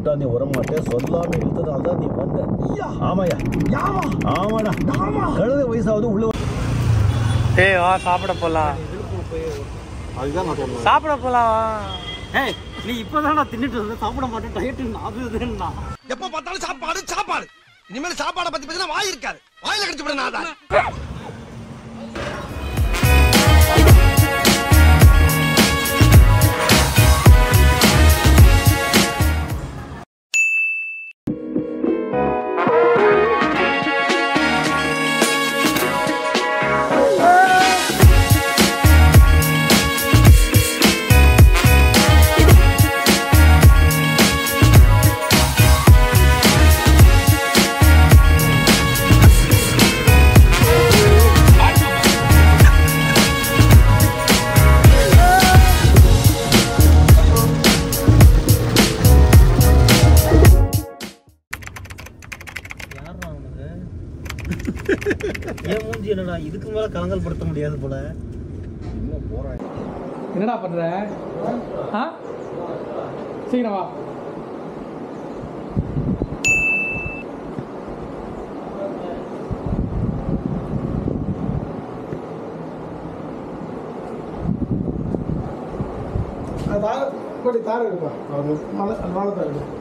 கூப்பிட்டா நீ வரமாட்டே சொல்லாம இழுத்ததால தான் நீ வந்த ஆமாயா ஆமாடா கழுத வயசாவது உள்ள ஏய் வா சாப்பிட போலாம் அதுதான் நான் சொன்னேன் சாப்பிட போலாம் வா ஏய் நீ இப்பதான் நான் தின்னுட்டு இருந்த சாப்பிட மாட்டேன் டயட்டு அது இதுன்னா எப்ப பார்த்தாலும் சாப்பாடு சாப்பாடு இனிமேல் சாப்பாடை பத்தி பத்தி வாய் இருக்காது வாயில கடிச்சு விட நான் தான் ஏன் மூஞ்சி என்னடா இதுக்கு மேல கலங்கல் படுத்த முடியாது போல என்னடா பண்ற ஆ சீக்கிரம் வா தார தார இருப்பா அது மலை அது மலை தார